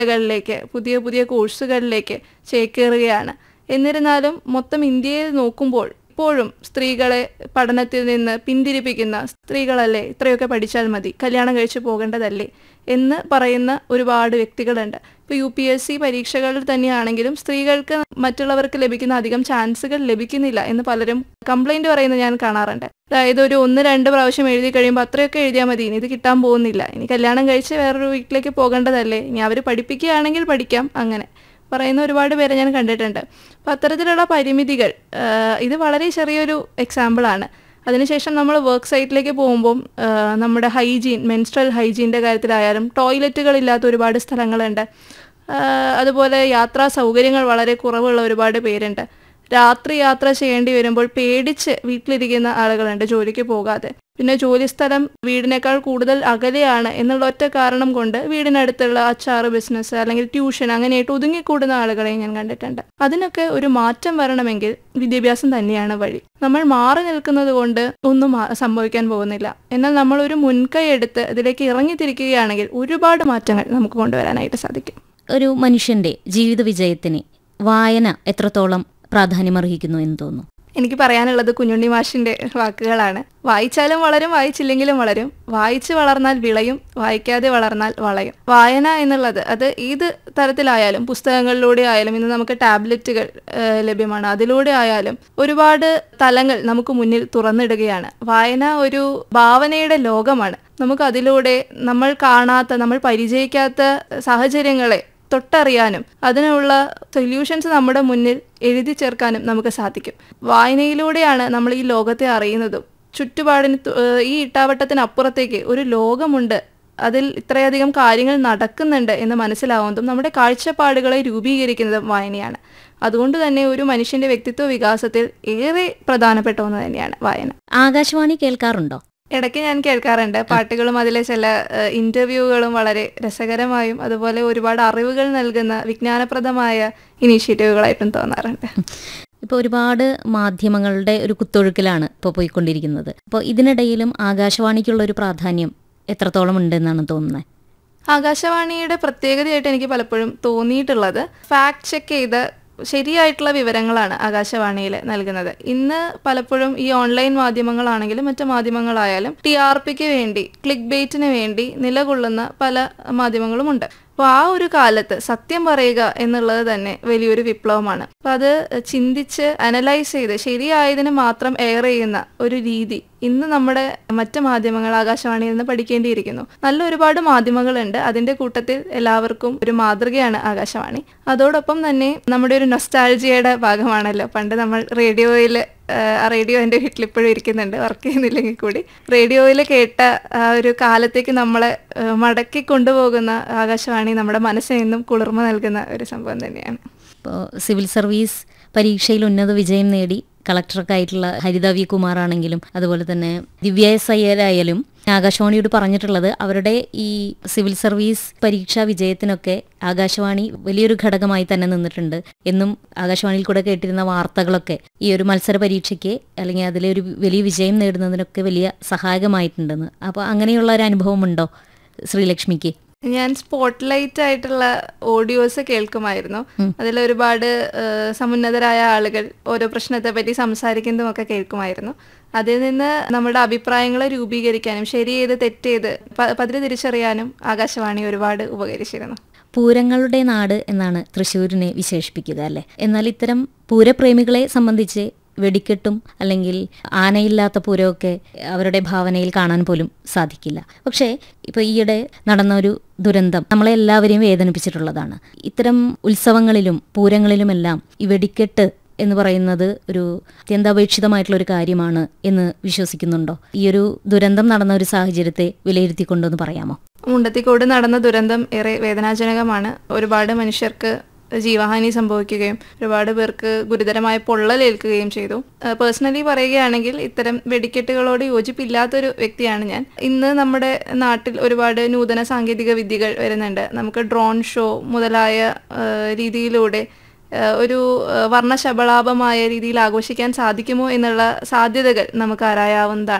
മേഖലകളിലേക്ക് പുതിയ പുതിയ കോഴ്സുകളിലേക്ക് ചേക്കേറുകയാണ് എന്നിരുന്നാലും മൊത്തം ഇന്ത്യയിൽ നോക്കുമ്പോൾ ഇപ്പോഴും സ്ത്രീകളെ പഠനത്തിൽ നിന്ന് പിന്തിരിപ്പിക്കുന്ന സ്ത്രീകളല്ലേ ഇത്രയൊക്കെ പഠിച്ചാൽ മതി കല്യാണം കഴിച്ചു പോകേണ്ടതല്ലേ എന്ന് പറയുന്ന ഒരുപാട് വ്യക്തികളുണ്ട് ഇപ്പോൾ യു പി എസ് സി പരീക്ഷകളിൽ തന്നെയാണെങ്കിലും സ്ത്രീകൾക്ക് മറ്റുള്ളവർക്ക് ലഭിക്കുന്ന അധികം ചാൻസുകൾ ലഭിക്കുന്നില്ല എന്ന് പലരും കംപ്ലൈന്റ് പറയുന്നത് ഞാൻ കാണാറുണ്ട് അതായത് ഒരു ഒന്ന് രണ്ട് പ്രാവശ്യം എഴുതി കഴിയുമ്പോൾ അത്രയൊക്കെ എഴുതിയാൽ മതി ഇനി ഇത് കിട്ടാൻ പോകുന്നില്ല ഇനി കല്യാണം കഴിച്ച് വേറൊരു വീട്ടിലേക്ക് പോകേണ്ടതല്ലേ ഇനി അവർ പഠിപ്പിക്കുകയാണെങ്കിൽ പഠിക്കാം അങ്ങനെ പറയുന്ന ഒരുപാട് പേരെ ഞാൻ കണ്ടിട്ടുണ്ട് അപ്പോൾ അത്തരത്തിലുള്ള പരിമിതികൾ ആ, ഇത് വളരെ ചെറിയൊരു എക്സാമ്പിളാണ് അതിനുശേഷം നമ്മൾ വർക്ക് സൈറ്റിലേക്ക് പോകുമ്പം ആ, നമ്മുടെ ഹൈജീൻ മെൻസ്ട്രൽ ഹൈജീൻ്റെ കാര്യത്തിലായാലും ടോയ്ലറ്റുകളില്ലാത്ത ഒരുപാട് സ്ഥലങ്ങളുണ്ട് ആ, അതുപോലെ യാത്രാ സൗകര്യങ്ങൾ വളരെ കുറവുള്ള ഒരുപാട് പേരുണ്ട് രാത്രി യാത്ര ചെയ്യേണ്ടി വരുമ്പോൾ പേടിച്ച് വീട്ടിലിരിക്കുന്ന ആളുകളുണ്ട് ജോലിക്ക് പോകാതെ പിന്നെ ജോലിസ്ഥലം വീടിനേക്കാൾ കൂടുതൽ അകലെയാണ് എന്നുള്ള ഒറ്റ കാരണം കൊണ്ട് വീടിനടുത്തുള്ള അച്ചാറ് ബിസിനസ് അല്ലെങ്കിൽ ട്യൂഷൻ അങ്ങനെയായിട്ട് ഒതുങ്ങിക്കൂടുന്ന ആളുകളെ ഞാൻ കണ്ടിട്ടുണ്ട് അതിനൊക്കെ ഒരു മാറ്റം വരണമെങ്കിൽ വിദ്യാഭ്യാസം തന്നെയാണ് വഴി നമ്മൾ മാറി നിൽക്കുന്നത് കൊണ്ട് ഒന്നും മാ- സംഭവിക്കാൻ പോകുന്നില്ല എന്നാൽ നമ്മൾ ഒരു മുൻകൈ എടുത്ത് ഇതിലേക്ക് ഇറങ്ങിത്തിരിക്കുകയാണെങ്കിൽ ഒരുപാട് മാറ്റങ്ങൾ നമുക്ക് കൊണ്ടുവരാനായിട്ട് സാധിക്കും ഒരു മനുഷ്യന്റെ ജീവിത വിജയത്തിന് വായന എത്രത്തോളം പ്രാധാന്യമർഹിക്കുന്നു എന്ന് തോന്നുന്നു എനിക്ക് പറയാനുള്ളത് കുഞ്ഞുണ്ണി മാഷിന്റെ വാക്കുകളാണ് വായിച്ചാലും വളരും വായിച്ചില്ലെങ്കിലും വളരും വായിച്ചു വളർന്നാൽ വിളയും വായിക്കാതെ വളർന്നാൽ വളയും വായന എന്നുള്ളത് അത് ഏത് തരത്തിലായാലും പുസ്തകങ്ങളിലൂടെ ആയാലും ഇന്ന് നമുക്ക് ടാബ്ലറ്റുകൾ ഏഹ്, ലഭ്യമാണ് അതിലൂടെ ആയാലും ഒരുപാട് തലങ്ങൾ നമുക്ക് മുന്നിൽ തുറന്നിടുകയാണ് വായന ഒരു ഭാവനയുടെ ലോകമാണ് നമുക്ക് അതിലൂടെ നമ്മൾ കാണാത്ത നമ്മൾ പരിചയിക്കാത്ത സാഹചര്യങ്ങളെ തൊട്ടറിയാനും അതിനുള്ള സൊല്യൂഷൻസ് നമ്മുടെ മുന്നിൽ എഴുതി ചേർക്കാനും നമുക്ക് സാധിക്കും വായനയിലൂടെയാണ് നമ്മൾ ഈ ലോകത്തെ അറിയുന്നതും ചുറ്റുപാടിന് തു- ഏഹ് ഈ ഇട്ടാവട്ടത്തിനപ്പുറത്തേക്ക് ഒരു ലോകമുണ്ട് അതിൽ ഇത്രയധികം കാര്യങ്ങൾ നടക്കുന്നുണ്ട് എന്ന് മനസ്സിലാവുന്നതും നമ്മുടെ കാഴ്ചപ്പാടുകളെ രൂപീകരിക്കുന്നതും വായനയാണ് അതുകൊണ്ട് തന്നെ ഒരു മനുഷ്യന്റെ വ്യക്തിത്വ വികാസത്തിൽ ഏറെ പ്രധാനപ്പെട്ട ഒന്ന് തന്നെയാണ് വായന ആകാശവാണി കേൾക്കാറുണ്ടോ ഇടയ്ക്ക് ഞാൻ കേൾക്കാറുണ്ട് പാട്ടുകളും അതിലെ ചില ഏഹ്, ഇന്റർവ്യൂകളും വളരെ രസകരമായും അതുപോലെ ഒരുപാട് അറിവുകൾ നൽകുന്ന വിജ്ഞാനപ്രദമായ ഇനീഷ്യേറ്റീവുകളായിട്ടും തോന്നാറുണ്ട് ഇപ്പോൾ ഒരുപാട് മാധ്യമങ്ങളുടെ ഒരു കുത്തൊഴുക്കിലാണ് ഇപ്പോൾ പോയിക്കൊണ്ടിരിക്കുന്നത് അപ്പോൾ ഇതിനിടയിലും ആകാശവാണിക്കുള്ള ഒരു പ്രാധാന്യം എത്രത്തോളം ഉണ്ടെന്നാണ് തോന്നുന്നത് ആകാശവാണിയുടെ പ്രത്യേകതയായിട്ട് എനിക്ക് പലപ്പോഴും തോന്നിയിട്ടുള്ളത് ഫാക്ട് ചെക്ക് ചെയ്ത ശരിയായിട്ടുള്ള വിവരങ്ങളാണ് ആകാശവാണിയിൽ നൽകുന്നത് ഇന്ന് പലപ്പോഴും ഈ ഓൺലൈൻ മാധ്യമങ്ങളാണെങ്കിലും മറ്റു മാധ്യമങ്ങളായാലും ടി ആർ പിക്ക് വേണ്ടി ക്ലിക്ക് ബെയ്റ്റിന് വേണ്ടി നിലകൊള്ളുന്ന പല മാധ്യമങ്ങളുമുണ്ട് അപ്പോൾ ആ ഒരു കാലത്ത് സത്യം പറയുക എന്നുള്ളത് തന്നെ വലിയൊരു വിപ്ലവമാണ് അപ്പോൾ അത് ചിന്തിച്ച് അനലൈസ് ചെയ്ത് ശരിയായതിന് മാത്രം എയർ ചെയ്യുന്ന ഒരു രീതി ഇന്ന് നമ്മുടെ മറ്റ് മാധ്യമങ്ങൾ ആകാശവാണിയിൽ നിന്ന് പഠിക്കേണ്ടിയിരിക്കുന്നു നല്ല ഒരുപാട് മാധ്യമങ്ങളുണ്ട് അതിന്റെ കൂട്ടത്തിൽ എല്ലാവർക്കും ഒരു മാതൃകയാണ് ആകാശവാണി അതോടൊപ്പം തന്നെ നമ്മുടെ ഒരു നൊസ്റ്റാൾജിയയുടെ ഭാഗമാണല്ലോ പണ്ട് നമ്മൾ റേഡിയോയിൽ ആ റേഡിയോ എൻ്റെ വീട്ടിൽ ഇപ്പോഴും ഇരിക്കുന്നുണ്ട് വർക്ക് ചെയ്യുന്നില്ലെങ്കിൽ കൂടി റേഡിയോയിൽ കേട്ട ആ ഒരു കാലത്തേക്ക് നമ്മളെ ആ, മടക്കി കൊണ്ടുപോകുന്ന ആകാശവാണി നമ്മുടെ മനസ്സിനെന്നും കുളിർമ നൽകുന്ന ഒരു സംഭവം തന്നെയാണ് ഇപ്പോൾ സിവിൽ സർവീസ് പരീക്ഷയിൽ ഉന്നത വിജയം നേടി കളക്ടർക്കായിട്ടുള്ള ഹരിത വി കുമാർ ആണെങ്കിലും അതുപോലെ തന്നെ ദിവ്യ എസ് അയ്യരായാലും ആകാശവാണിയോട് പറഞ്ഞിട്ടുള്ളത് അവരുടെ ഈ സിവിൽ സർവീസ് പരീക്ഷാ വിജയത്തിനൊക്കെ ആകാശവാണി വലിയൊരു ഘടകമായി തന്നെ നിന്നിട്ടുണ്ട് എന്നും ആകാശവാണിയിൽ കൂടെ കേട്ടിരുന്ന വാർത്തകളൊക്കെ ഈ ഒരു മത്സര പരീക്ഷയ്ക്ക് അല്ലെങ്കിൽ അതിലെ ഒരു വലിയ വിജയം നേടുന്നതിനൊക്കെ വലിയ സഹായകമായിട്ടുണ്ടെന്ന് അപ്പോൾ അങ്ങനെയുള്ള ഒരു അനുഭവം ഉണ്ടോ ശ്രീലക്ഷ്മിക്ക് ഞാൻ സ്പോട്ട് ലൈറ്റ് ആയിട്ടുള്ള ഓഡിയോസ് കേൾക്കുമായിരുന്നു അതിൽ ഒരുപാട് ഏഹ്, സമുന്നതരായ ആളുകൾ ഓരോ പ്രശ്നത്തെ പറ്റി സംസാരിക്കുന്നതും ഒക്കെ കേൾക്കുമായിരുന്നു അതിൽ നിന്ന് നമ്മുടെ അഭിപ്രായങ്ങളെ രൂപീകരിക്കാനും ശരി ചെയ്ത് തെറ്റ് ചെയ്ത് പ- പതിര് തിരിച്ചറിയാനും ആകാശവാണി ഒരുപാട് ഉപകരിച്ചിരുന്നു പൂരങ്ങളുടെ നാട് എന്നാണ് തൃശ്ശൂരിനെ വിശേഷിപ്പിക്കുക അല്ലേ എന്നാൽ ഇത്തരം പൂരപ്രേമികളെ സംബന്ധിച്ച് വെടിക്കെട്ടും അല്ലെങ്കിൽ ആനയില്ലാത്ത പൂരമൊക്കെ അവരുടെ ഭാവനയിൽ കാണാൻ പോലും സാധിക്കില്ല പക്ഷേ ഇപ്പോൾ ഈയിടെ നടന്ന ഒരു ദുരന്തം നമ്മളെ എല്ലാവരെയും വേദനിപ്പിച്ചിട്ടുള്ളതാണ് ഇത്തരം ഉത്സവങ്ങളിലും പൂരങ്ങളിലുമെല്ലാം ഈ വെടിക്കെട്ട് എന്ന് പറയുന്നത് ഒരു അത്യന്താപേക്ഷിതമായിട്ടുള്ള ഒരു കാര്യമാണ് എന്ന് വിശ്വസിക്കുന്നുണ്ടോ ഈ ഒരു ദുരന്തം നടന്ന ഒരു സാഹചര്യത്തെ വിലയിരുത്തിക്കൊണ്ടെന്ന് പറയാമോ മുണ്ടത്തിക്കോട് നടന്ന ദുരന്തം ഏറെ വേദനാജനകമാണ് ഒരുപാട് മനുഷ്യർക്ക് ജീവഹാനി സംഭവിക്കുകയും ഒരുപാട് പേർക്ക് ഗുരുതരമായ പൊള്ളലേൽക്കുകയും ചെയ്തു പേഴ്സണലി പറയുകയാണെങ്കിൽ ഇത്തരം വെടിക്കെട്ടുകളോട് യോജിപ്പില്ലാത്തൊരു വ്യക്തിയാണ് ഞാൻ ഇന്ന് നമ്മുടെ നാട്ടിൽ ഒരുപാട് നൂതന സാങ്കേതിക വിദ്യകൾ വരുന്നുണ്ട് നമുക്ക് ഡ്രോൺ ഷോ മുതലായ ആ, രീതിയിലൂടെ ആ, ഒരു ആ, വർണ്ണശബളാപമായ രീതിയിൽ ആഘോഷിക്കാൻ സാധിക്കുമോ എന്നുള്ള സാധ്യതകൾ നമുക്ക് ആരായാവുന്നതാണ്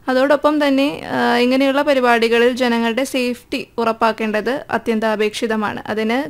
അതോടൊപ്പം തന്നെ ആ, ഇങ്ങനെയുള്ള പരിപാടികളിൽ ജനങ്ങളുടെ സേഫ്റ്റി ഉറപ്പാക്കേണ്ടത് അത്യന്താപേക്ഷിതമാണ് അതിന്